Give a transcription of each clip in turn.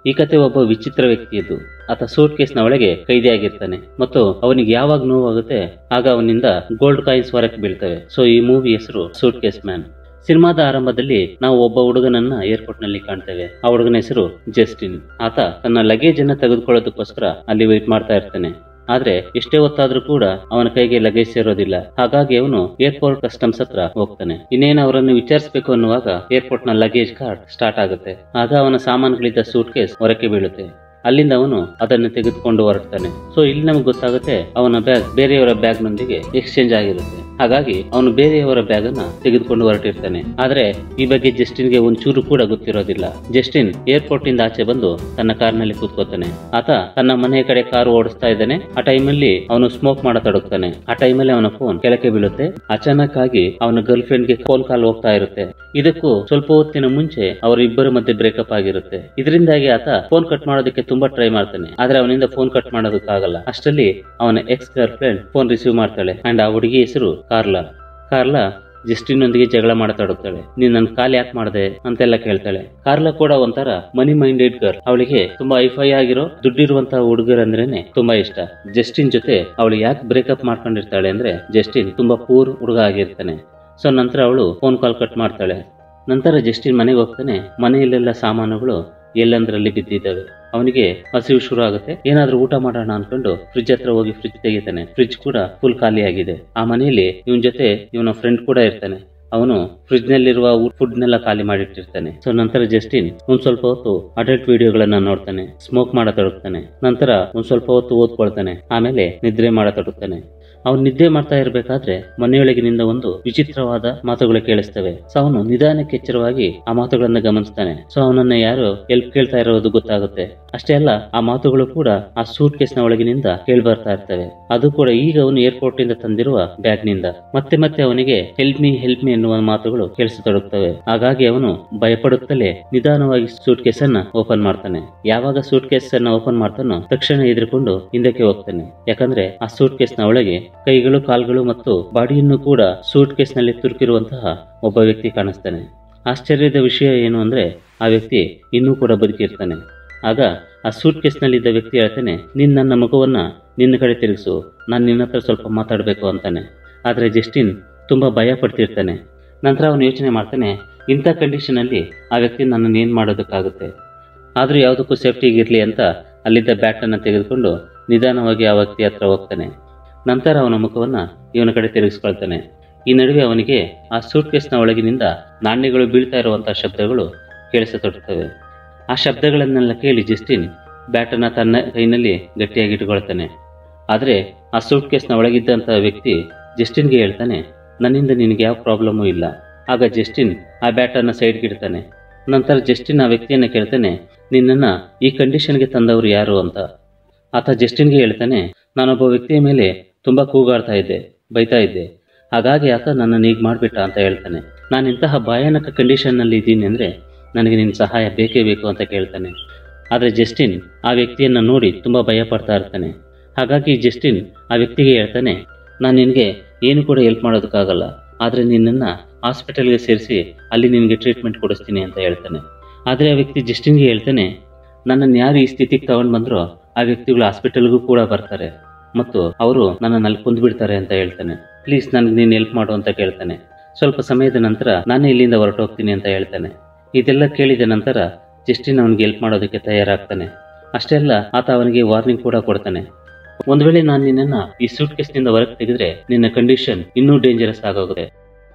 ಈ ಕತೆ ಒಬ್ಬ ವಿಚಿತ್ರ ವ್ಯಕ್ತಿಯದ್ದು ಆತ ಸೂಟ್ ಕೇಸ್ನ ಒಳಗೆ ಕೈದಿಯಾಗಿರ್ತಾನೆ ಮತ್ತು ಅವನಿಗೆ ಯಾವಾಗ ನೋವಾಗುತ್ತೆ ಆಗ ಅವನಿಂದ ಗೋಲ್ಡ್ ಕಾಯಿನ್ಸ್ ಹೊರಕ್ಕೆ ಬೀಳ್ತವೆ ಸೊ ಈ ಮೂವಿ ಹೆಸರು ಸೂಟ್ ಕೇಸ್ ಮ್ಯಾನ್ ಸಿನಿಮಾದ ಆರಂಭದಲ್ಲಿ ನಾವು ಒಬ್ಬ ಹುಡುಗನನ್ನ ಏರ್ಪೋರ್ಟ್ ನಲ್ಲಿ ಕಾಣ್ತೇವೆ ಆ ಹುಡುಗನ ಹೆಸರು ಜಸ್ಟಿನ್ ಆತ ತನ್ನ ಲಗೇಜ್ ಅನ್ನ ತೆಗೆದುಕೊಳ್ಳೋದಕ್ಕೋಸ್ಕರ ಅಲ್ಲಿ ವೇಟ್ ಮಾಡ್ತಾ ಇರ್ತಾನೆ ಆದ್ರೆ ಎಷ್ಟೇ ಹೊತ್ತಾದ್ರೂ ಕೂಡ ಅವನ ಕೈಗೆ ಲಗೇಜ್ ಸೇರೋದಿಲ್ಲ ಹಾಗಾಗಿ ಅವನು ಏರ್ಪೋರ್ಟ್ ಕಸ್ಟಮ್ಸ್ ಹತ್ರ ಹೋಗ್ತಾನೆ ಇನ್ನೇನು ಅವರನ್ನು ವಿಚಾರಿಸಬೇಕು ಅನ್ನುವಾಗ ಏರ್ಪೋರ್ಟ್ ನ ಲಗೇಜ್ ಕಾರ್ಡ್ ಸ್ಟಾರ್ಟ್ ಆಗುತ್ತೆ ಆಗ ಅವನ ಸಾಮಾನುಗಳಿದ್ದ ಸೂಟ್ ಕೇಸ್ ಹೊರಕ್ಕೆ ಬೀಳುತ್ತೆ ಅಲ್ಲಿಂದ ಅವನು ಅದನ್ನು ತೆಗೆದುಕೊಂಡು ಹೊರಡ್ತಾನೆ ಸೊ ಇಲ್ಲಿ ನಮ್ಗೆ ಗೊತ್ತಾಗುತ್ತೆ ಅವನ ಬ್ಯಾಗ್ ಬೇರೆಯವರ ಬ್ಯಾಗ್ ನೊಂದಿಗೆ ಎಕ್ಸ್ಚೇಂಜ್ ಆಗಿರುತ್ತೆ ಹಾಗಾಗಿ ಅವನು ಬೇರೆಯವರ ಬ್ಯಾಗ್ ಅನ್ನ ತೆಗೆದುಕೊಂಡು ಹೊರಟಿರ್ತಾನೆ ಆದ್ರೆ ಈ ಬಗ್ಗೆ ಜಸ್ಟಿನ್ಗೆ ಒಂಚೂರು ಕೂಡ ಗೊತ್ತಿರೋದಿಲ್ಲ ಜಸ್ಟಿನ್ ಏರ್ಪೋರ್ಟ್ ಇಂದ ಆಚೆ ಬಂದು ತನ್ನ ಕಾರ್ನಲ್ಲಿ ಕೂತ್ಕೋತಾನೆ ಆತ ತನ್ನ ಮನೆಯ ಕಡೆ ಕಾರು ಓಡಿಸ್ತಾ ಇದ್ದಾನೆ ಆ ಟೈಮಲ್ಲಿ ಅವನು ಸ್ಮೋಕ್ ಮಾಡತೊಡಗ್ತಾನೆ ಆ ಟೈಮಲ್ಲಿ ಅವನ ಫೋನ್ ಕೆಳಕ್ಕೆ ಬೀಳುತ್ತೆ ಅಚಾನಕ್ ಆಗಿ ಅವನ ಗರ್ಲ್ ಫ್ರೆಂಡ್ಗೆ ಫೋನ್ ಕಾಲ್ ಹೋಗ್ತಾ ಇರುತ್ತೆ ಇದಕ್ಕೂ ಸ್ವಲ್ಪ ಹೊತ್ತಿನ ಮುಂಚೆ ಅವರ ಇಬ್ಬರ ಮಧ್ಯೆ ಬ್ರೇಕಪ್ ಆಗಿರುತ್ತೆ ಇದರಿಂದಾಗಿ ಆತ ಫೋನ್ ಕಟ್ ಮಾಡೋದಕ್ಕೆ ತುಂಬಾ ಟ್ರೈ ಮಾಡ್ತಾನೆ ಆದ್ರೆ ಅವನಿಂದ ಫೋನ್ ಕಟ್ ಮಾಡೋದಕ್ಕಾಗಲ್ಲ ಅಷ್ಟರಲ್ಲಿ ಅವನ ex girlfriend phone receive ಮಾಡ್ತಾಳೆ ಅಂಡ್ ಆ ಹುಡುಗಿ ಹೆಸರು ಕಾರ್ಲಾ ಕಾರ್ಲಾ ಜಸ್ಟಿನ್ ನೊಂದಿಗೆ ಜಗಳ ಮಾಡತೊಡಗ್ತಾಳೆ ನೀನ್ ನನ್ ಕಾಲ್ ಯಾಕೆ ಮಾಡ್ದೆ ಅಂತೆಲ್ಲ ಕೇಳ್ತಾಳೆ ಕಾರ್ಲಾ ಕೂಡ ಒಂಥರ ಮನಿ ಮೈಂಡೆಡ್ ಗರ್ಲ್ ಅವಳಿಗೆ ತುಂಬಾ ಐಫೈ ಆಗಿರೋ ದುಡ್ಡಿರುವಂತಹ ಹುಡುಗರಂದ್ರೇನೆ ತುಂಬಾ ಇಷ್ಟ ಜಸ್ಟಿನ್ ಜೊತೆ ಅವಳು ಯಾಕೆ ಬ್ರೇಕಪ್ ಮಾಡ್ಕೊಂಡಿರ್ತಾಳೆ ಅಂದ್ರೆ ಜಸ್ಟಿನ್ ತುಂಬಾ ಪೂರ್ ಹುಡುಗ ಆಗಿರ್ತಾನೆ ಸೊ ನಂತರ ಅವಳು ಫೋನ್ ಕಾಲ್ ಕಟ್ ಮಾಡ್ತಾಳೆ ನಂತರ ಜಸ್ಟಿನ್ ಮನೆಗೆ ಹೋಗ್ತಾನೆ ಮನೆಯಲ್ಲೆಲ್ಲ ಸಾಮಾನುಗಳು ಎಲ್ಲಂದ್ರಲ್ಲಿ ಬಿದ್ದಿದ್ದಾವೆ ಅವನಿಗೆ ಹಸಿವು ಶುರು ಆಗುತ್ತೆ ಏನಾದ್ರೂ ಊಟ ಮಾಡೋಣ ಅನ್ಕೊಂಡು ಫ್ರಿಜ್ ಹತ್ರ ಹೋಗಿ ಫ್ರಿಜ್ ತೆಗಿತಾನೆ ಫ್ರಿಜ್ ಕೂಡ ಫುಲ್ ಖಾಲಿ ಆಗಿದೆ ಆ ಮನೆಯಲ್ಲಿ ಇವನ್ ಜೊತೆ ಇವನ ಫ್ರೆಂಡ್ ಕೂಡ ಇರ್ತಾನೆ ಅವನು ಫ್ರಿಜ್ ನಲ್ಲಿರುವ ಫುಡ್ ನೆಲ್ಲ ಖಾಲಿ ಮಾಡಿಟ್ಟಿರ್ತಾನೆ ಸೊ ನಂತರ ಜಸ್ಟಿನ್ ಒಂದ್ ಸ್ವಲ್ಪ ಹೊತ್ತು ಅಡಲ್ಟ್ ವಿಡಿಯೋಗಳನ್ನ ನೋಡ್ತಾನೆ ಸ್ಮೋಕ್ ಮಾಡತೊಡಗ್ತಾನೆ ನಂತರ ಒಂದ್ ಸ್ವಲ್ಪ ಹೊತ್ತು ಓದ್ಕೊಳ್ತಾನೆ ಆಮೇಲೆ ನಿದ್ರೆ ಮಾಡತೊಡಗ್ತಾನೆ ಅವನು ನಿದ್ದೆ ಮಾಡ್ತಾ ಇರಬೇಕಾದ್ರೆ ಮನೆಯೊಳಗಿನಿಂದ ಒಂದು ವಿಚಿತ್ರವಾದ ಮಾತುಗಳು ಕೇಳಿಸ್ತವೆ ಸೊ ಅವನು ನಿಧಾನಕ್ಕೆ ಎಚ್ಚರವಾಗಿ ಆ ಮಾತುಗಳನ್ನ ಗಮನಿಸ್ತಾನೆ ಸೊ ಅವನನ್ನ ಯಾರು ಎಲ್ಪ್ ಕೇಳ್ತಾ ಇರೋದು ಗೊತ್ತಾಗುತ್ತೆ ಅಷ್ಟೇ ಅಲ್ಲ ಆ ಮಾತುಗಳು ಕೂಡ ಆ ಸೂಟ್ ಕೇಸ್ ನ ಒಳಗಿನಿಂದ ಕೇಳಿ ಬರ್ತಾ ಇರ್ತವೆ ಅದು ಕೂಡ ಈಗ ಅವನು ಏರ್ಪೋರ್ಟ್ ಇಂದ ತಂದಿರುವ ಬ್ಯಾಗ್ ನಿಂದ ಮತ್ತೆ ಮತ್ತೆ ಅವನಿಗೆ ಹೆಲ್ಪ್ ಮೀ ಹೆಲ್ಪ್ ಮೀ ಎನ್ನುವ ಮಾತುಗಳು ಕೇಳಿಸತೊಡಗ್ತವೆ ಹಾಗಾಗಿ ಅವನು ಭಯಪಡುತ್ತಲೇ ನಿಧಾನವಾಗಿ ಸೂಟ್ ಕೇಸ್ ಅನ್ನ ಓಪನ್ ಮಾಡ್ತಾನೆ ಯಾವಾಗ ಸೂಟ್ ಕೇಸ್ ಅನ್ನ ಓಪನ್ ಮಾಡ್ತಾನೋ ತಕ್ಷಣ ಎದುರುಕೊಂಡು ಹಿಂದಕ್ಕೆ ಹೋಗ್ತಾನೆ ಯಾಕಂದ್ರೆ ಆ ಸೂಟ್ ಕೇಸ್ ನ ಒಳಗೆ ಕೈಗಳು ಕಾಲ್ಗಳು ಮತ್ತು ಬಾಡಿಯನ್ನು ಕೂಡ ಸೂಟ್ ಕೇಸ್ ನಲ್ಲಿ ತುರುಕಿರುವಂತಹ ಒಬ್ಬ ವ್ಯಕ್ತಿ ಕಾಣಿಸ್ತಾನೆ ಆಶ್ಚರ್ಯದ ವಿಷಯ ಏನು ಅಂದ್ರೆ ಆ ವ್ಯಕ್ತಿ ಇನ್ನೂ ಕೂಡ ಬದುಕಿರ್ತಾನೆ ಆಗ ಆ ಸೂಟ್ ಕೇಸ್ನಲ್ಲಿದ್ದ ವ್ಯಕ್ತಿ ಹೇಳ್ತಾನೆ ನೀನ್ ನನ್ನ ಮಗುವನ್ನ ನಿನ್ನ ಕಡೆ ತಿರುಗಿಸು ನಾನು ನಿನ್ನ ಹತ್ರ ಸ್ವಲ್ಪ ಮಾತಾಡಬೇಕು ಅಂತಾನೆ ಆದರೆ ಜಸ್ಟಿನ್ ತುಂಬಾ ಭಯ ಪಡ್ತಿರ್ತಾನೆ ನಂತರ ಅವನು ಯೋಚನೆ ಮಾಡ್ತಾನೆ ಇಂಥ ಕಂಡೀಷನಲ್ಲಿ ಆ ವ್ಯಕ್ತಿ ನನ್ನನ್ನು ಏನು ಮಾಡೋದಕ್ಕಾಗುತ್ತೆ ಆದರೂ ಯಾವುದಕ್ಕೂ ಸೇಫ್ಟಿಗಿರಲಿ ಅಂತ ಅಲ್ಲಿದ್ದ ಬ್ಯಾಟನ್ನು ತೆಗೆದುಕೊಂಡು ನಿಧಾನವಾಗಿ ಆ ವ್ಯಕ್ತಿ ಹತ್ರ ಹೋಗ್ತಾನೆ ನಂತರ ಅವನ ಮುಖವನ್ನ ಇವನ ಕಡೆ ತಿರುಗಿಸ್ಕೊಳ್ತಾನೆ ಈ ನಡುವೆ ಅವನಿಗೆ ಆ ಸೂಟ್ ಕೇಸ್ನ ಒಳಗಿನಿಂದ ನಾಣ್ಯಗಳು ಬೀಳ್ತಾ ಇರುವಂತಹ ಶಬ್ದಗಳು ಕೇಳಿಸತೊಡಗ್ತವೆ ಆ ಶಬ್ದಗಳನ್ನೆಲ್ಲ ಕೇಳಿ ಜಸ್ಟಿನ್ ಬ್ಯಾಟನ್ನ ತನ್ನ ಕೈನಲ್ಲಿ ಗಟ್ಟಿಯಾಗಿ ಇಟ್ಕೊಳ್ತಾನೆ ಆದರೆ ಆ ಸೂಟ್ ಕೇಸ್ನ ಒಳಗಿದ್ದಂತಹ ವ್ಯಕ್ತಿ ಜಸ್ಟಿನ್ಗೆ ಹೇಳ್ತಾನೆ ನನ್ನಿಂದ ನಿನಗೆ ಯಾವ ಪ್ರಾಬ್ಲಮ್ಮೂ ಇಲ್ಲ ಆಗ ಜಸ್ಟಿನ್ ಆ ಬ್ಯಾಟನ್ನು ಸೈಡ್ಗೆ ಇಡ್ತಾನೆ ನಂತರ ಜಸ್ಟಿನ್ ಆ ವ್ಯಕ್ತಿಯನ್ನು ಕೇಳ್ತಾನೆ ನಿನ್ನನ್ನು ಈ ಕಂಡೀಷನ್ಗೆ ತಂದವರು ಯಾರು ಅಂತ ಆತ ಜಸ್ಟಿನ್ಗೆ ಹೇಳ್ತಾನೆ ನಾನೊಬ್ಬ ವ್ಯಕ್ತಿಯ ಮೇಲೆ ತುಂಬ ಕೂಗಾಡ್ತಾ ಇದ್ದೆ ಬೈತಾ ಇದ್ದೆ ಹಾಗಾಗಿ ಆತ ನನ್ನನ್ನು ಈಗ ಮಾಡಿಬಿಟ್ಟ ಅಂತ ಹೇಳ್ತಾನೆ ನಾನು ಇಂತಹ ಭಯಾನಕ ಕಂಡೀಷನ್ನಲ್ಲಿ ಇದ್ದೀನಿ ಅಂದರೆ ನನಗೆ ನಿನ್ನ ಸಹಾಯ ಬೇಕೇ ಬೇಕು ಅಂತ ಕೇಳ್ತಾನೆ ಆದರೆ ಜಸ್ಟಿನ್ ಆ ವ್ಯಕ್ತಿಯನ್ನು ನೋಡಿ ತುಂಬ ಭಯ ಪಡ್ತಾ ಇರ್ತಾನೆ ಹಾಗಾಗಿ ಜಸ್ಟಿನ್ ಆ ವ್ಯಕ್ತಿಗೆ ಹೇಳ್ತಾನೆ ನಾನು ನಿನಗೆ ಏನು ಕೂಡ ಹೆಲ್ಪ್ ಮಾಡೋದಕ್ಕಾಗಲ್ಲ ಆದರೆ ನಿನ್ನನ್ನು ಹಾಸ್ಪಿಟಲ್ಗೆ ಸೇರಿಸಿ ಅಲ್ಲಿ ನಿನಗೆ ಟ್ರೀಟ್ಮೆಂಟ್ ಕೊಡಿಸ್ತೀನಿ ಅಂತ ಹೇಳ್ತಾನೆ ಆದರೆ ಆ ವ್ಯಕ್ತಿ ಜಸ್ಟಿನ್ಗೆ ಹೇಳ್ತಾನೆ ನನ್ನನ್ನು ಯಾರು ಈ ಸ್ಥಿತಿಗೆ ತಗೊಂಡು ಬಂದ್ರೋ ಆ ವ್ಯಕ್ತಿಗಳು ಹಾಸ್ಪಿಟಲ್ಗೂ ಕೂಡ ಬರ್ತಾರೆ ಮತ್ತು ಅವರು ನನ್ನನ್ನು ಅಲ್ಲಿ ಕುಂದ್ಬಿಡ್ತಾರೆ ಅಂತ ಹೇಳ್ತಾನೆ ಪ್ಲೀಸ್ ನನಗೆ ನೀನು ಹೆಲ್ಪ್ ಮಾಡು ಅಂತ ಕೇಳ್ತಾನೆ ಸ್ವಲ್ಪ ಸಮಯದ ನಂತರ ನಾನೇ ಇಲ್ಲಿಂದ ಹೊರಟೋಗ್ತೀನಿ ಅಂತ ಹೇಳ್ತಾನೆ ಇದೆಲ್ಲ ಕೇಳಿದ ನಂತರ ಜಸ್ಟಿನ್ ಅವನಿಗೆ ಹೆಲ್ಪ್ ಮಾಡೋದಕ್ಕೆ ತಯಾರಾಗ್ತಾನೆ ಅಷ್ಟೇ ಅಲ್ಲ ಆತ ಅವನಿಗೆ ವಾರ್ನಿಂಗ್ ಕೂಡ ಕೊಡ್ತಾನೆ ಒಂದು ವೇಳೆ ನಾನು ನಿನ್ನನ್ನು ಈ ಸೂಟ್ ಕೇಸ್ನಿಂದ ಹೊರಗೆ ತೆಗೆದ್ರೆ ನಿನ್ನ ಕಂಡೀಷನ್ ಇನ್ನೂ ಡೇಂಜರಸ್ ಆಗೋಗುತ್ತೆ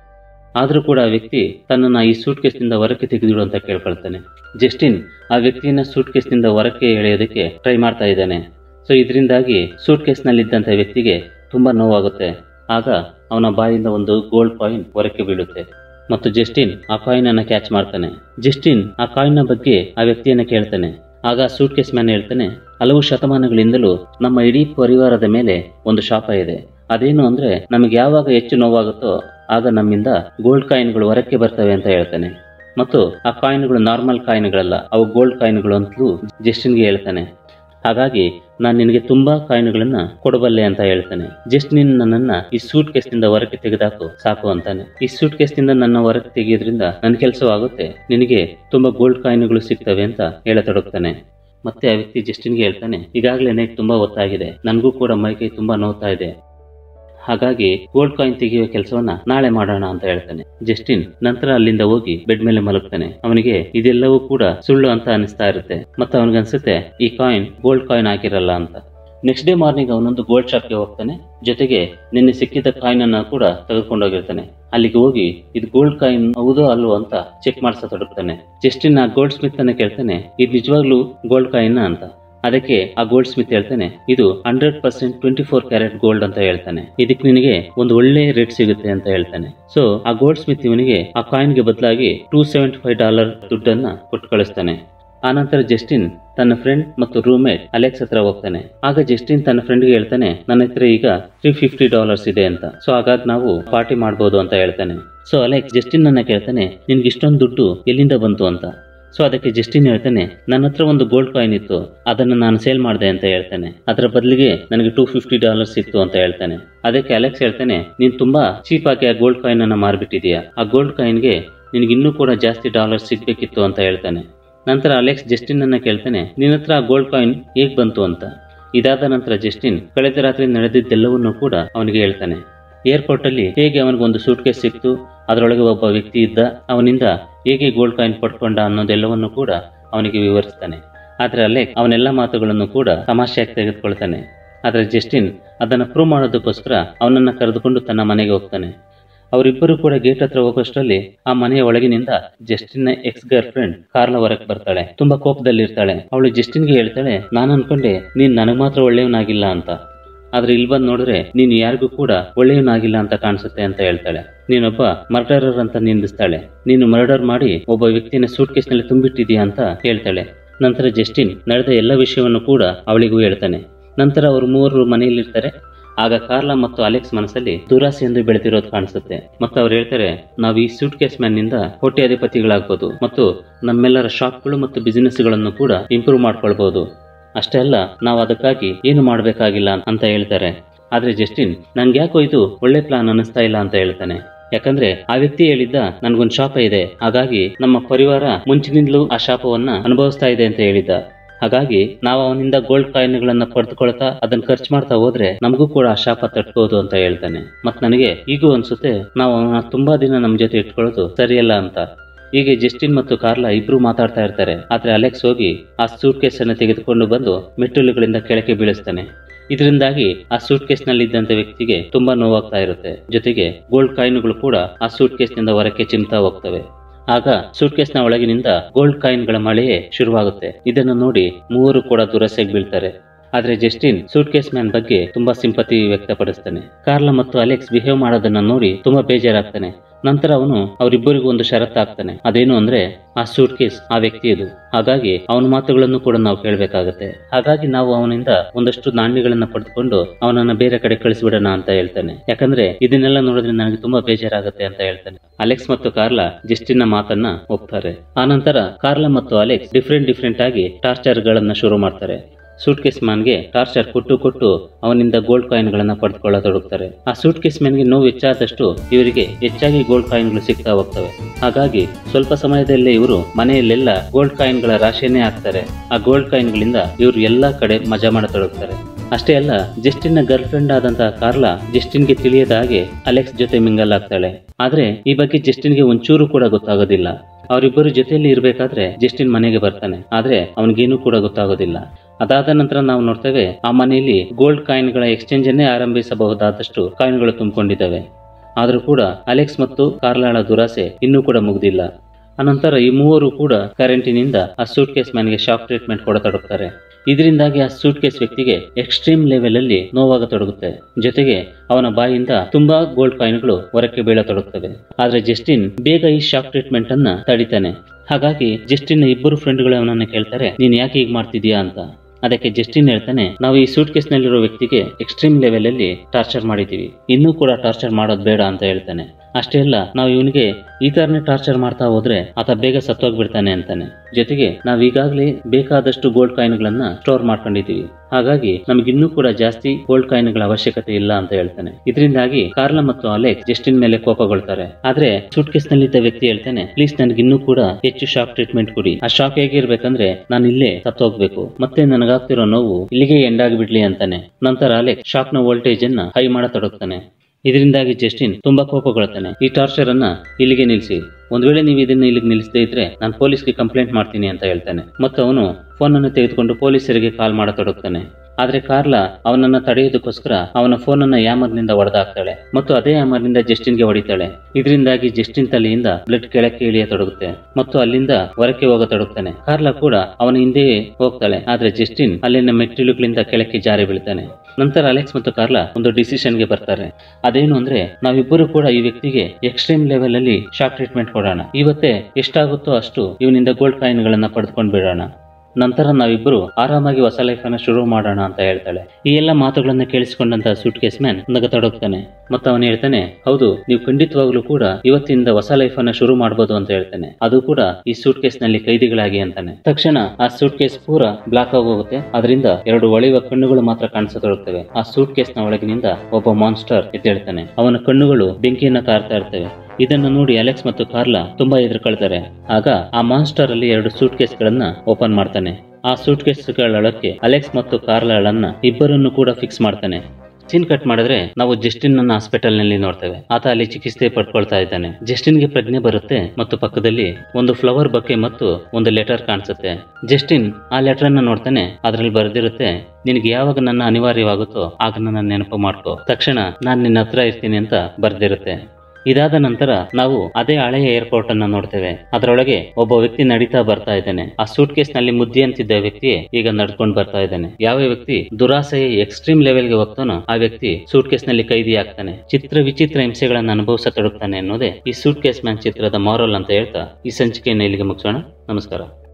ಆದರೂ ಕೂಡ ಆ ವ್ಯಕ್ತಿ ತನ್ನನ್ನು ಈ ಸೂಟ್ ಕೇಸ್ನಿಂದ ಹೊರಕ್ಕೆ ತೆಗೆದಿಡು ಅಂತ ಕೇಳ್ಕೊಳ್ತಾನೆ ಜಸ್ಟಿನ್ ಆ ವ್ಯಕ್ತಿಯನ್ನ ಸೂಟ್ ಕೇಸ್ನಿಂದ ಹೊರಕ್ಕೆ ಎಳೆಯೋದಕ್ಕೆ ಟ್ರೈ ಮಾಡ್ತಾ ಇದ್ದಾನೆ ಸೊ ಇದರಿಂದಾಗಿ ಸೂಟ್ ಕೇಸ್ನಲ್ಲಿದ್ದಂಥ ವ್ಯಕ್ತಿಗೆ ತುಂಬಾ ನೋವಾಗುತ್ತೆ ಆಗ ಅವನ ಬಾಯಿಂದ ಒಂದು ಗೋಲ್ಡ್ ಕಾಯಿನ್ ಹೊರಕ್ಕೆ ಬೀಳುತ್ತೆ ಮತ್ತು ಜಸ್ಟಿನ್ ಆ ಕಾಯಿನ್ ಅನ್ನ ಕ್ಯಾಚ್ ಮಾಡ್ತಾನೆ ಜಸ್ಟಿನ್ ಆ ಕಾಯಿನ್ನ ಬಗ್ಗೆ ಆ ವ್ಯಕ್ತಿಯನ್ನ ಕೇಳ್ತಾನೆ ಆಗ ಸೂಟ್ ಕೇಸ್ ಮ್ಯಾನ್ ಹೇಳ್ತಾನೆ ಹಲವು ಶತಮಾನಗಳಿಂದಲೂ ನಮ್ಮ ಇಡೀ ಪರಿವಾರದ ಮೇಲೆ ಒಂದು ಶಾಪ ಇದೆ ಅದೇನು ಅಂದ್ರೆ ನಮಗೆ ಯಾವಾಗ ಹೆಚ್ಚು ನೋವಾಗುತ್ತೋ ಆಗ ನಮ್ಮಿಂದ ಗೋಲ್ಡ್ ಕಾಯಿನ್ಗಳು ಹೊರಕ್ಕೆ ಬರ್ತವೆ ಅಂತ ಹೇಳ್ತಾನೆ ಮತ್ತು ಆ ಕಾಯಿನ್ಗಳು ನಾರ್ಮಲ್ ಕಾಯಿನ್ಗಳಲ್ಲ ಅವು ಗೋಲ್ಡ್ ಕಾಯಿನ್ಗಳು ಅಂತಲೂ ಜಸ್ಟಿನ್ಗೆ ಹೇಳ್ತಾನೆ ಹಾಗಾಗಿ ನಾನು ನಿನಗೆ ತುಂಬಾ ಕಾಯಿನ್ಗಳನ್ನ ಕೊಡಬಲ್ಲೆ ಅಂತ ಹೇಳ್ತಾನೆ ಜಸ್ಟ್ ನೀನು ನನ್ನನ್ನ ಈ ಸೂಟ್ ಕೇಸ್ನಿಂದ ಹೊರಕ್ಕೆ ತೆಗೆದಾಕು ಸಾಕು ಅಂತಾನೆ ಈ ಸೂಟ್ ಕೇಸ್ನಿಂದ ನನ್ನ ಹೊರಕ್ಕೆ ತೆಗೆಯೋದ್ರಿಂದ ನನ್ನ ಕೆಲಸವಾಗುತ್ತೆ ನಿನಗೆ ತುಂಬಾ ಗೋಲ್ಡ್ ಕಾಯಿನ್ಗಳು ಸಿಗ್ತವೆ ಅಂತ ಹೇಳತೊಡಗ್ತಾನೆ ಮತ್ತೆ ಆ ವ್ಯಕ್ತಿ ಜಸ್ಟಿನ್ಗೆ ಹೇಳ್ತಾನೆ ಈಗಾಗಲೇ ನೈಟ್ ತುಂಬಾ ಹೊತ್ತಾಗಿದೆ ನನಗೂ ಕೂಡ ಮೈಕೈ ತುಂಬಾ ನೋವ್ತಾ ಇದೆ ಹಾಗಾಗಿ ಗೋಲ್ಡ್ ಕಾಯಿನ್ ತೆಗೆಯುವ ಕೆಲಸವನ್ನ ನಾಳೆ ಮಾಡೋಣ ಅಂತ ಹೇಳ್ತಾನೆ ಜಸ್ಟಿನ್ ನಂತರ ಅಲ್ಲಿಂದ ಹೋಗಿ ಬೆಡ್ ಮೇಲೆ ಮಲಗ್ತಾನೆ ಅವನಿಗೆ ಇದೆಲ್ಲವೂ ಕೂಡ ಸುಳ್ಳು ಅಂತ ಅನಿಸ್ತಾ ಇರುತ್ತೆ ಮತ್ತೆ ಅವನಿಗನ್ಸುತ್ತೆ ಈ ಕಾಯಿನ್ ಗೋಲ್ಡ್ ಕಾಯಿನ್ ಆಗಿರಲ್ಲ ಅಂತ ನೆಕ್ಸ್ಟ್ ಡೇ ಮಾರ್ನಿಂಗ್ ಅವನೊಂದು ಗೋಲ್ಡ್ ಶಾಪ್ಗೆ ಹೋಗ್ತಾನೆ ಜೊತೆಗೆ ನಿನ್ನೆ ಸಿಕ್ಕಿದ ಕಾಯಿನ್ ಅನ್ನ ಕೂಡ ತೆಗೆದುಕೊಂಡೋಗಿರ್ತಾನೆ ಅಲ್ಲಿಗೆ ಹೋಗಿ ಇದು ಗೋಲ್ಡ್ ಕಾಯಿನ್ ಹೌದೋ ಅಲ್ವೋ ಅಂತ ಚೆಕ್ ಮಾಡಿಸತೊಡಗ್ತಾನೆ ಜಸ್ಟಿನ್ ಆ ಗೋಲ್ಡ್ ಸ್ಮಿತ್ ಅನ್ನ ಕೇಳ್ತಾನೆ ಇದು ನಿಜವಾಗ್ಲೂ ಗೋಲ್ಡ್ ಕಾಯಿನ್ ಅಂತ ಅದಕ್ಕೆ ಆ ಗೋಲ್ಡ್ ಸ್ಮಿತ್ ಹೇಳ್ತಾನೆ ಇದು hundred percent twenty four carat gold ಅಂತ ಹೇಳ್ತಾನೆ ಇದಕ್ಕೆ ನಿನಗೆ ಒಂದು ಒಳ್ಳೆ ರೇಟ್ ಸಿಗುತ್ತೆ ಅಂತ ಹೇಳ್ತಾನೆ ಸೊ ಆ ಗೋಲ್ಡ್ ಸ್ಮಿತ್ ಇವನಿಗೆ ಆ ಕಾಯಿನ್ಗೆ ಬದಲಾಗಿ ಟೂ ಸೆವೆಂಟಿ ಫೈವ್ ಡಾಲರ್ ದುಡ್ಡನ್ನ ಕೊಟ್ಟು ಕಳಿಸ್ತಾನೆ ಆನಂತರ ಜಸ್ಟಿನ್ ತನ್ನ ಫ್ರೆಂಡ್ ಮತ್ತು ರೂಮ್ಮೇಟ್ ಅಲೆಕ್ಸ್ ಹತ್ರ ಹೋಗ್ತಾನೆ ಆಗ ಜಸ್ಟಿನ್ ತನ್ನ ಫ್ರೆಂಡ್ಗೆ ಹೇಳ್ತಾನೆ ನನ್ನ ಹತ್ರ ಈಗ ತ್ರೀ ಫಿಫ್ಟಿ ಡಾಲರ್ಸ್ ಇದೆ ಅಂತ ಸೊ ಹಾಗಾಗಿ ನಾವು ಪಾರ್ಟಿ ಮಾಡ್ಬೋದು ಅಂತ ಹೇಳ್ತಾನೆ ಸೊ ಅಲೆಕ್ಸ್ ಜಸ್ಟಿನ್ ನನ್ನ ಕೇಳ್ತಾನೆ ನಿನ್ಗೆ ಇಷ್ಟೊಂದು ದುಡ್ಡು ಎಲ್ಲಿಂದ ಬಂತು ಅಂತ ಸೊ ಅದಕ್ಕೆ ಜಸ್ಟಿನ್ ಹೇಳ್ತಾನೆ ನನ್ನ ಹತ್ರ ಒಂದು ಗೋಲ್ಡ್ ಕಾಯಿನ್ ಇತ್ತು ಅದನ್ನು ನಾನು ಸೇಲ್ ಮಾಡಿದೆ ಅಂತ ಹೇಳ್ತಾನೆ ಅದರ ಬದಲಿಗೆ ನನಗೆ ಟೂ ಫಿಫ್ಟಿ ಡಾಲರ್ಸ್ ಇತ್ತು ಅಂತ ಹೇಳ್ತಾನೆ ಅದಕ್ಕೆ ಅಲೆಕ್ಸ್ ಹೇಳ್ತಾನೆ ನೀನ್ ತುಂಬಾ ಚೀಪ್ ಆಗಿ ಆ ಗೋಲ್ಡ್ ಕಾಯಿನ್ ಅನ್ನ ಮಾರ್ಬಿಟ್ಟಿದೀಯಾ ಆ ಗೋಲ್ಡ್ ಕಾಯಿನ್ಗೆ ನಿನಗೆ ಇನ್ನೂ ಕೂಡ ಜಾಸ್ತಿ ಡಾಲರ್ಸ್ ಸಿಗ್ಬೇಕಿತ್ತು ಅಂತ ಹೇಳ್ತಾನೆ ನಂತರ ಅಲೆಕ್ಸ್ ಜಸ್ಟಿನ್ ಅನ್ನ ಕೇಳ್ತಾನೆ ನಿನ್ನ ಹತ್ರ ಆ ಗೋಲ್ಡ್ ಕಾಯಿನ್ ಹೇಗ್ ಬಂತು ಅಂತ ಇದಾದ ನಂತರ ಜಸ್ಟಿನ್ ಕಳೆದ ರಾತ್ರಿ ನಡೆದಿದ್ದೆಲ್ಲವನ್ನೂ ಕೂಡ ಅವನಿಗೆ ಹೇಳ್ತಾನೆ ಏರ್ಪೋರ್ಟ್ ಅಲ್ಲಿ ಹೇಗೆ ಅವನಿಗೆ ಒಂದು ಸೂಟ್ ಕೇಸ್ ಸಿಕ್ತು ಅದರೊಳಗೆ ಒಬ್ಬ ವ್ಯಕ್ತಿ ಇದ್ದ ಅವನಿಂದ ಹೇಗೆ ಗೋಲ್ಡ್ ಕಾಯಿನ್ ಪಡ್ಕೊಂಡ ಅನ್ನೋದೆಲ್ಲವನ್ನು ಕೂಡ ಅವನಿಗೆ ವಿವರಿಸ್ತಾನೆ ಆದ್ರೆ ಅಲೆಕ್ ಅವನೆಲ್ಲ ಮಾತುಗಳನ್ನು ಕೂಡ ತಮಾಷೆಯಾಗಿ ತೆಗೆದುಕೊಳ್ತಾನೆ ಆದ್ರೆ ಜಸ್ಟಿನ್ ಅದನ್ನ ಪ್ರೂವ್ ಮಾಡೋದಕ್ಕೋಸ್ಕರ ಅವನನ್ನ ಕರೆದುಕೊಂಡು ತನ್ನ ಮನೆಗೆ ಹೋಗ್ತಾನೆ ಅವರಿಬ್ಬರು ಕೂಡ ಗೇಟ್ ಹತ್ರ ಹೋಗೋಷ್ಟರಲ್ಲಿ ಆ ಮನೆಯ ಒಳಗಿನಿಂದ ಜಸ್ಟಿನ್ ಎಕ್ಸ್ ಗರ್ಲ್ ಫ್ರೆಂಡ್ ಕಾರ್ಲ ಹೊರಗೆ ಬರ್ತಾಳೆ ತುಂಬಾ ಕೋಪದಲ್ಲಿರ್ತಾಳೆ ಅವಳು ಜಸ್ಟಿನ್ಗೆ ಹೇಳ್ತಾಳೆ ನಾನು ಅನ್ಕೊಂಡೆ ನೀನ್ ನನಗ್ ಮಾತ್ರ ಒಳ್ಳೆಯವನಾಗಿಲ್ಲ ಅಂತ ಆದ್ರೆ ಇಲ್ಲಿ ಬಂದ್ ನೋಡಿದ್ರೆ ನೀನು ಯಾರಿಗೂ ಕೂಡ ಒಳ್ಳೆಯವನಾಗಿಲ್ಲ ಅಂತ ಕಾಣಿಸುತ್ತೆ ಅಂತ ಹೇಳ್ತಾಳೆ ನೀನೊಬ್ಬ ಮರ್ಡರರ್ ಅಂತ ನಿಂದಿಸ್ತಾಳೆ ನೀನು ಮರ್ಡರ್ ಮಾಡಿ ಒಬ್ಬ ವ್ಯಕ್ತಿನ ಸೂಟ್ ನಲ್ಲಿ ತುಂಬಿಟ್ಟಿದೀಯ ಅಂತ ಹೇಳ್ತಾಳೆ ನಂತರ ಜಸ್ಟಿನ್ ನಡೆದ ಎಲ್ಲ ವಿಷಯವನ್ನು ಕೂಡ ಅವಳಿಗೂ ಹೇಳ್ತಾನೆ ನಂತರ ಅವರು ಮೂವರು ಮನೆಯಲ್ಲಿರ್ತಾರೆ ಆಗ ಕಾರ್ಲಾ ಮತ್ತು ಅಲೆಕ್ಸ್ ಮನಸ್ಸಲ್ಲಿ ದುರಾಸೆ ಎಂದು ಬೆಳೆದಿರೋದು ಕಾಣಿಸುತ್ತೆ ಮತ್ತು ಅವ್ರು ಹೇಳ್ತಾರೆ ನಾವು ಈ ಸೂಟ್ ಕೇಸ್ ಮ್ಯಾನ್ ನಿಂದ ಕೋಟ್ಯಾಧಿಪತಿಗಳಾಗ್ಬೋದು ಮತ್ತು ನಮ್ಮೆಲ್ಲರ ಶಾಪ್ಗಳು ಮತ್ತು ಬಿಸಿನೆಸ್ಗಳನ್ನು ಕೂಡ ಇಂಪ್ರೂವ್ ಮಾಡ್ಕೊಳ್ಬಹುದು ಅಷ್ಟೇ ಅಲ್ಲ ನಾವು ಅದಕ್ಕಾಗಿ ಏನು ಮಾಡಬೇಕಾಗಿಲ್ಲ ಅಂತ ಹೇಳ್ತಾರೆ ಆದ್ರೆ ಜಸ್ಟಿನ್ ನನ್ಗೆ ಯಾಕೋ ಇದು ಒಳ್ಳೆ ಪ್ಲಾನ್ ಅನಿಸ್ತಾ ಇಲ್ಲ ಅಂತ ಹೇಳ್ತಾನೆ ಯಾಕಂದ್ರೆ ಆ ವ್ಯಕ್ತಿ ಹೇಳಿದ್ದ ನನ್ಗೊಂದು ಶಾಪ ಇದೆ ಹಾಗಾಗಿ ನಮ್ಮ ಪರಿವಾರ ಮುಂಚಿನಿಂದಲೂ ಆ ಶಾಪವನ್ನ ಅನುಭವಿಸ್ತಾ ಇದೆ ಅಂತ ಹೇಳಿದ್ದ ಹಾಗಾಗಿ ನಾವು ಅವನಿಂದ ಗೋಲ್ಡ್ ಕಾಯಿನ್ಗಳನ್ನ ಪಡೆದುಕೊಳ್ತಾ ಅದನ್ನ ಖರ್ಚು ಮಾಡ್ತಾ ಹೋದ್ರೆ ನಮಗೂ ಕೂಡ ಆ ಶಾಪ ತಟ್ಬೋದು ಅಂತ ಹೇಳ್ತಾನೆ ಮತ್ ನನಗೆ ಈಗೂ ಅನ್ಸುತ್ತೆ ನಾವು ಅವನ ತುಂಬಾ ದಿನ ನಮ್ ಜೊತೆ ಇಟ್ಕೊಳ್ಳೋದು ಸರಿಯಲ್ಲ ಅಂತ ಹೀಗೆ ಜಸ್ಟಿನ್ ಮತ್ತು ಕಾರ್ಲಾ ಇಬ್ರು ಮಾತಾಡ್ತಾ ಇರ್ತಾರೆ ಆದ್ರೆ ಅಲೆಕ್ಸ್ ಹೋಗಿ ಆ ಸೂಟ್ ಕೇಸ್ ಅನ್ನು ತೆಗೆದುಕೊಂಡು ಬಂದು ಮೆಟ್ಟಿಲುಗಳಿಂದ ಕೆಳಕ್ಕೆ ಬೀಳಿಸ್ತಾನೆ ಇದರಿಂದಾಗಿ ಆ ಸೂಟ್ ಕೇಸ್ ನಲ್ಲಿ ಇದ್ದಂತ ವ್ಯಕ್ತಿಗೆ ತುಂಬಾ ನೋವಾಗ್ತಾ ಇರುತ್ತೆ ಜೊತೆಗೆ ಗೋಲ್ಡ್ ಕಾಯಿನ್ಗಳು ಕೂಡ ಆ ಸೂಟ್ ಕೇಸ್ ನಿಂದ ಹೊರಕ್ಕೆ ಚಿಮ್ತಾ ಹೋಗ್ತವೆ ಆಗ ಸೂಟ್ ಕೇಸ್ ನ ಒಳಗಿನಿಂದ ಗೋಲ್ಡ್ ಕಾಯಿನ್ಗಳ ಮಳೆಯೇ ಶುರುವಾಗುತ್ತೆ ಇದನ್ನು ನೋಡಿ ಮೂವರು ಕೂಡ ದುರಸೆಗೆ ಬೀಳ್ತಾರೆ ಆದ್ರೆ ಜಸ್ಟಿನ್ ಸೂಟ್ ಕೇಸ್ ಮ್ಯಾನ್ ಬಗ್ಗೆ ತುಂಬಾ ಸಿಂಪತಿ ವ್ಯಕ್ತಪಡಿಸ್ತಾನೆ ಕಾರ್ಲ ಮತ್ತು ಅಲೆಕ್ಸ್ ಬಿಹೇವ್ ಮಾಡೋದನ್ನ ನೋಡಿ ತುಂಬಾ ಬೇಜಾರಾಗ್ತಾನೆ ನಂತರ ಅವನು ಅವರಿಬ್ಬರಿಗೂ ಒಂದು ಷರತ್ತು ಹಾಕ್ತಾನೆ ಅದೇನು ಅಂದ್ರೆ ಆ ಸೂಟ್ ಕೇಸ್ ಆ ವ್ಯಕ್ತಿಯದು ಹಾಗಾಗಿ ಅವನ ಮಾತುಗಳನ್ನು ಕೂಡ ನಾವು ಕೇಳಬೇಕಾಗತ್ತೆ ಹಾಗಾಗಿ ನಾವು ಅವನಿಂದ ಒಂದಷ್ಟು ನಾಣ್ಯಗಳನ್ನ ಪಡೆದುಕೊಂಡು ಅವನನ್ನ ಬೇರೆ ಕಡೆ ಕಳಿಸ್ಬಿಡೋಣ ಅಂತ ಹೇಳ್ತಾನೆ ಯಾಕಂದ್ರೆ ಇದನ್ನೆಲ್ಲ ನೋಡಿದ್ರೆ ನನಗೆ ತುಂಬಾ ಬೇಜಾರಾಗುತ್ತೆ ಅಂತ ಹೇಳ್ತಾನೆ ಅಲೆಕ್ಸ್ ಮತ್ತು ಕಾರ್ಲಾ ಜಸ್ಟಿನ್ ನ ಮಾತನ್ನ ಒಪ್ತಾರೆ ಆನಂತರ ಕಾರ್ಲಾ ಮತ್ತು ಅಲೆಕ್ಸ್ ಡಿಫ್ರೆಂಟ್ ಡಿಫ್ರೆಂಟ್ ಆಗಿ ಟಾರ್ಚರ್ ಗಳನ್ನ ಶುರು ಮಾಡ್ತಾರೆ ಸೂಟ್ ಕೇಸ್ ಮ್ಯಾನ್ಗೆ ಟಾರ್ಚರ್ ಕೊಟ್ಟು ಕೊಟ್ಟು ಅವನಿಂದ ಗೋಲ್ಡ್ ಕಾಯಿನ್ ಗಳನ್ನ ಪಡೆದುಕೊಳ್ಳತೊಡಗ್ತಾರೆ ಆ ಸೂಟ್ ಕೇಸ್ ಮ್ಯಾನ್ಗೆ ನೋವು ಹೆಚ್ಚಾದಷ್ಟು ಇವರಿಗೆ ಹೆಚ್ಚಾಗಿ ಗೋಲ್ಡ್ ಕಾಯಿನ್ಗಳು ಸಿಗ್ತಾ ಹೋಗ್ತವೆ ಹಾಗಾಗಿ ಸ್ವಲ್ಪ ಸಮಯದಲ್ಲೇ ಇವರು ಮನೆಯಲ್ಲೆಲ್ಲ ಗೋಲ್ಡ್ ಕಾಯಿನ್ ಗಳ ರಾಶಿಯನ್ನೇ ಹಾಕ್ತಾರೆ ಆ ಗೋಲ್ಡ್ ಕಾಯಿನ್ ಗಳಿಂದ ಇವರು ಎಲ್ಲಾ ಕಡೆ ಮಜಾ ಮಾಡತೊಡಗ್ತಾರೆ ಅಷ್ಟೇ ಅಲ್ಲ ಜಸ್ಟಿನ್ ಗರ್ಲ್ ಫ್ರೆಂಡ್ ಆದಂತಹ ಕಾರ್ಲಾ ಜಸ್ಟಿನ್ಗೆ ತಿಳಿಯದ ಹಾಗೆ ಅಲೆಕ್ಸ್ ಜೊತೆ ಮಿಂಗಲ್ ಆಗ್ತಾಳೆ ಆದ್ರೆ ಈ ಬಗ್ಗೆ ಜಸ್ಟಿನ್ಗೆ ಒಂಚೂರು ಕೂಡ ಗೊತ್ತಾಗೋದಿಲ್ಲ ಅವರಿಬ್ಬರು ಜೊತೆಯಲ್ಲಿ ಇರಬೇಕಾದ್ರೆ ಜಸ್ಟಿನ್ ಮನೆಗೆ ಬರ್ತಾನೆ ಆದ್ರೆ ಅವನಿಗೇನು ಕೂಡ ಗೊತ್ತಾಗೋದಿಲ್ಲ ಅದಾದ ನಂತರ ನಾವು ನೋಡ್ತೇವೆ ಆ ಮನೆಯಲ್ಲಿ ಗೋಲ್ಡ್ ಕಾಯಿನ್ಗಳ ಎಕ್ಸ್ಚೇಂಜ್ ಅನ್ನೇ ಆರಂಭಿಸಬಹುದಾದಷ್ಟು ಕಾಯಿನ್ಗಳು ತುಂಬಿಕೊಂಡಿದ್ದಾವೆ ಆದರೂ ಕೂಡ ಅಲೆಕ್ಸ್ ಮತ್ತು ಕಾರ್ಲಾಳ ದುರಾಸೆ ಇನ್ನೂ ಕೂಡ ಮುಗ್ದಿಲ್ಲ ಅನಂತರ ಈ ಮೂವರು ಕೂಡ ಕರೆಂಟಿನಿಂದ ಆ ಸೂಟ್ ಕೇಸ್ ಮ್ಯಾನ್ಗೆ ಶಾಕ್ ಟ್ರೀಟ್ಮೆಂಟ್ ಕೊಡತೊಡಗ್ತಾರೆ ಇದರಿಂದಾಗಿ ಆ ಸೂಟ್ ಕೇಸ್ ವ್ಯಕ್ತಿಗೆ ಎಕ್ಸ್ಟ್ರೀಮ್ ಲೆವೆಲ್ ಅಲ್ಲಿ ನೋವಾಗತೊಡಗುತ್ತೆ ಜೊತೆಗೆ ಅವನ ಬಾಯಿಂದ ತುಂಬಾ ಗೋಲ್ಡ್ ಕಾಯಿನ್ಗಳು ಹೊರಕ್ಕೆ ಬೀಳತೊಡಗುತ್ತವೆ ಆದ್ರೆ ಜಸ್ಟಿನ್ ಬೇಗ ಈ ಶಾಕ್ ಟ್ರೀಟ್ಮೆಂಟ್ ಅನ್ನ ತಡಿತಾನೆ ಹಾಗಾಗಿ ಜಸ್ಟಿನ್ ಇಬ್ಬರು ಫ್ರೆಂಡ್ಗಳು ಅವನನ್ನ ಕೇಳ್ತಾರೆ ನೀನ್ ಯಾಕೆ ಹೀಗೆ ಮಾಡ್ತಿದ್ಯಾ ಅಂತ ಅದಕ್ಕೆ ಜಸ್ಟಿನ್ ಹೇಳ್ತಾನೆ ನಾವು ಈ ಸೂಟ್ ಕೇಸ್ ನಲ್ಲಿರೋ ವ್ಯಕ್ತಿಗೆ ಎಕ್ಸ್ಟ್ರೀಮ್ ಲೆವೆಲ್ ಅಲ್ಲಿ ಟಾರ್ಚರ್ ಮಾಡಿದೀವಿ ಇನ್ನೂ ಕೂಡ ಟಾರ್ಚರ್ ಮಾಡೋದು ಬೇಡ ಅಂತ ಹೇಳ್ತಾನೆ ಅಷ್ಟೇ ಅಲ್ಲ ನಾವು ಇವನಿಗೆ ಈ ತರನೇ ಟಾರ್ಚರ್ ಮಾಡ್ತಾ ಹೋದ್ರೆ ಆತ ಬೇಗ ಸತ್ತೋಗ್ಬಿಡ್ತಾನೆ ಅಂತಾನೆ ಜೊತೆಗೆ ನಾವ್ ಈಗಾಗಲೇ ಬೇಕಾದಷ್ಟು ಗೋಲ್ಡ್ ಕಾಯಿನ್ಗಳನ್ನ ಸ್ಟೋರ್ ಮಾಡ್ಕೊಂಡಿದೀವಿ ಹಾಗಾಗಿ ನಮಗಿನ್ನೂ ಕೂಡ ಜಾಸ್ತಿ ಗೋಲ್ಡ್ ಕಾಯಿನ್ಗಳ ಅವಶ್ಯಕತೆ ಇಲ್ಲ ಅಂತ ಹೇಳ್ತಾನೆ ಇದರಿಂದಾಗಿ ಕಾರ್ಲ ಮತ್ತು ಅಲೆಕ್ಸ್ ಜಸ್ಟಿನ್ ಮೇಲೆ ಕೋಪಗೊಳ್ತಾರೆ ಆದ್ರೆ ಸೂಟ್ ಕೇಸ್ ನಲ್ಲಿದ್ದ ವ್ಯಕ್ತಿ ಹೇಳ್ತಾನೆ ಪ್ಲೀಸ್ ನನಗಿನ್ನೂ ಕೂಡ ಹೆಚ್ಚು ಶಾಕ್ ಟ್ರೀಟ್ಮೆಂಟ್ ಕೊಡಿ ಆ ಶಾಕ್ ಹೇಗಿರ್ಬೇಕಂದ್ರೆ ನಾನು ಇಲ್ಲೇ ಸತ್ತೋಗ್ಬೇಕು ಮತ್ತೆ ನನಗಾಗ್ತಿರೋ ನೋವು ಇಲ್ಲಿಗೆ ಎಂಡ್ ಆಗಿಬಿಡ್ಲಿ ಅಂತಾನೆ ನಂತರ ಅಲೆಕ್ಸ್ ಶಾಕ್ ನ ವೋಲ್ಟೇಜ್ ಅನ್ನ ಹೈ ಮಾಡತೊಡಗ್ತಾನೆ ಇದರಿಂದಾಗಿ ಜಸ್ಟಿನ್ ತುಂಬಾ ಕೋಪಗೊಳ್ತಾನೆ ಈ ಟಾರ್ಚರ್ ಅನ್ನ ಇಲ್ಲಿಗೆ ನಿಲ್ಲಿಸಿ ಒಂದ್ ವೇಳೆ ನೀವು ಇದನ್ನ ಇಲ್ಲಿಗೆ ನಿಲ್ಲಿಸದೇ ಇದ್ರೆ ನಾನು ಪೊಲೀಸ್ಗೆ ಕಂಪ್ಲೇಂಟ್ ಮಾಡ್ತೀನಿ ಅಂತ ಹೇಳ್ತಾನೆ ಮತ್ತು ಅವನು ಫೋನ್ ಅನ್ನು ತೆಗೆದುಕೊಂಡು ಪೊಲೀಸರಿಗೆ ಕಾಲ್ ಮಾಡತೊಡಗ್ತಾನೆ ಆದ್ರೆ ಕಾರ್ಲಾ ಅವನನ್ನ ತಡೆಯೋದಕ್ಕೋಸ್ಕರ ಅವನ ಫೋನ್ ಅನ್ನ ಯಾಮರ್ನಿಂದ ಹೊಡೆದಾಕ್ತಾಳೆ ಮತ್ತು ಅದೇ ಯಾಮರ್ನಿಂದ ಜಸ್ಟಿನ್ಗೆ ಹೊಡಿತಾಳೆ ಇದರಿಂದಾಗಿ ಜಸ್ಟಿನ್ ತಲೆಯಿಂದ ಬ್ಲಡ್ ಕೆಳಕ್ಕೆ ಇಳಿಯತೊಡಗುತ್ತೆ ಮತ್ತು ಅಲ್ಲಿಂದ ಹೊರಕ್ಕೆ ಹೋಗತೊಡಗ್ತಾನೆ ಕಾರ್ಲಾ ಕೂಡ ಅವನ ಹಿಂದೆಯೇ ಹೋಗ್ತಾಳೆ ಆದ್ರೆ ಜಸ್ಟಿನ್ ಅಲ್ಲಿನ ಮೆಟ್ಟಿಲುಗಳಿಂದ ಕೆಳಕ್ಕೆ ಜಾರಿ ಬೀಳ್ತಾನೆ ನಂತರ ಅಲೆಕ್ಸ್ ಮತ್ತು ಕಾರ್ಲಾ ಒಂದು ಡಿಸಿಷನ್ಗೆ ಬರ್ತಾರೆ ಅದೇನು ಅಂದ್ರೆ ನಾವಿಬ್ಬರು ಕೂಡ ಈ ವ್ಯಕ್ತಿಗೆ ಎಕ್ಸ್ಟ್ರೀಮ್ ಲೆವೆಲ್ ಅಲ್ಲಿ ಶಾಕ್ ಟ್ರೀಟ್ಮೆಂಟ್ ಕೊಡೋಣ ಇವತ್ತೇ ಎಷ್ಟಾಗುತ್ತೋ ಅಷ್ಟು ಇವನಿಂದ ಗೋಲ್ಡ್ ಕಾಯಿನ್ ಗಳನ್ನ ಪಡೆದುಕೊಂಡು ಬಿಡೋಣ ನಂತರ ನಾವಿಬ್ಬರು ಆರಾಮಾಗಿ ಹೊಸ ಲೈಫ್ ಅನ್ನ ಶುರು ಮಾಡೋಣ ಅಂತ ಹೇಳ್ತಾಳೆ ಈ ಎಲ್ಲ ಮಾತುಗಳನ್ನ ಕೇಳಿಸಿಕೊಂಡಂತ ಸೂಟ್ ಕೇಸ್ ಮ್ಯಾನ್ ನಗತೊಡಗ್ತಾನೆ ಮತ್ತು ಅವನು ಹೇಳ್ತಾನೆ ಹೌದು ನೀವು ಖಂಡಿತವಾಗ್ಲೂ ಕೂಡ ಇವತ್ತಿಂದ ಹೊಸ ಲೈಫ್ ಅನ್ನ ಶುರು ಮಾಡಬಹುದು ಅಂತ ಹೇಳ್ತಾನೆ ಅದು ಕೂಡ ಈ ಸೂಟ್ ಕೇಸ್ ನಲ್ಲಿ ಕೈದಿಗಳಾಗಿ ಅಂತಾನೆ ತಕ್ಷಣ ಆ ಸೂಟ್ ಕೇಸ್ ಪೂರ ಬ್ಲಾಕ್ ಆಗೋಗುತ್ತೆ ಅದರಿಂದ ಎರಡು ಒಳೆಯುವ ಕಣ್ಣುಗಳು ಮಾತ್ರ ಕಾಣಿಸತೊಡಗ್ತವೆ ಆ ಸೂಟ್ ಕೇಸ್ ನ ಒಳಗಿನಿಂದ ಒಬ್ಬ ಮಾನ್ಸ್ಟರ್ ಎದ್ದೇಳ್ತಾನೆ ಅವನ ಕಣ್ಣುಗಳು ಬೆಂಕಿಯನ್ನ ಕಾರ್ತಾ ಇರ್ತವೆ ಇದನ್ನು ನೋಡಿ ಅಲೆಕ್ಸ್ ಮತ್ತು ಕಾರ್ಲಾ ತುಂಬಾ ಎದುರುಕೊಳ್ತಾರೆ ಆಗ ಆ ಮಾನ್ಸ್ಟರ್ ಅಲ್ಲಿ ಎರಡು ಸೂಟ್ ಕೇಸ್ ಗಳನ್ನ ಓಪನ್ ಮಾಡ್ತಾನೆ ಆ ಸೂಟ್ ಕೇಸ್ಗಳೊಳಕ್ಕೆ ಅಲೆಕ್ಸ್ ಮತ್ತು ಕಾರ್ಲಾಳನ್ನ ಇಬ್ಬರನ್ನು ಕೂಡ ಫಿಕ್ಸ್ ಮಾಡ್ತಾನೆ ಸೀನ್ ಕಟ್ ಮಾಡಿದ್ರೆ ನಾವು ಜಸ್ಟಿನ್ ನನ್ನ ಹಾಸ್ಪಿಟಲ್ ನಲ್ಲಿ ನೋಡ್ತೇವೆ ಆತ ಅಲ್ಲಿ ಚಿಕಿತ್ಸೆ ಪಡ್ಕೊಳ್ತಾ ಇದ್ದಾನೆ ಜಸ್ಟಿನ್ ಗೆ ಪ್ರಜ್ಞೆ ಬರುತ್ತೆ ಮತ್ತು ಪಕ್ಕದಲ್ಲಿ ಒಂದು ಫ್ಲವರ್ ಬಕ್ಕೆ ಮತ್ತು ಒಂದು ಲೆಟರ್ ಕಾಣಿಸುತ್ತೆ ಜಸ್ಟಿನ್ ಆ ಲೆಟರ್ ಅನ್ನ ನೋಡ್ತಾನೆ ಅದ್ರಲ್ಲಿ ಬರೆದಿರುತ್ತೆ ನಿನಗೆ ಯಾವಾಗ ನನ್ನ ಅನಿವಾರ್ಯವಾಗುತ್ತೋ ಆಗ ನನ್ನ ನೆನಪು ಮಾಡ್ಕೋ ತಕ್ಷಣ ನಾನು ನಿನ್ನ ಹತ್ರ ಇರ್ತೀನಿ ಅಂತ ಬರ್ದಿರುತ್ತೆ ಇದಾದ ನಂತರ ನಾವು ಅದೇ ಹಳೆಯ ಏರ್ಪೋರ್ಟ್ ಅನ್ನ ನೋಡ್ತೇವೆ ಅದರೊಳಗೆ ಒಬ್ಬ ವ್ಯಕ್ತಿ ನಡೀತಾ ಬರ್ತಾ ಇದ್ದಾನೆ ಆ ಸೂಟ್ ಕೇಸ್ ನಲ್ಲಿ ಮುದ್ದೆ ಅಂತಿದ್ದ ವ್ಯಕ್ತಿ ಈಗ ನಡ್ಕೊಂಡು ಬರ್ತಾ ಇದ್ದಾನೆ ಯಾವ ವ್ಯಕ್ತಿ ದುರಾಸೆಯ ಎಕ್ಸ್ಟ್ರೀಮ್ ಲೆವೆಲ್ಗೆ ಹೋಗ್ತಾನೋ ಆ ವ್ಯಕ್ತಿ ಸೂಟ್ ಕೇಸ್ ನಲ್ಲಿ ಕೈದಿ ಆಗ್ತಾನೆ ಚಿತ್ರ ವಿಚಿತ್ರ ಹಿಂಸೆಗಳನ್ನು ಅನುಭವಿಸತೊಡಗ್ತಾನೆ ಅನ್ನೋದೇ ಈ ಸೂಟ್ ಕೇಸ್ ಮ್ಯಾನ್ ಚಿತ್ರದ ಮಾರಲ್ ಅಂತ ಹೇಳ್ತಾ ಈ ಸಂಚಿಕೆಯನ್ನು ಇಲ್ಲಿಗೆ ಮುಗಿಸೋಣ ನಮಸ್ಕಾರ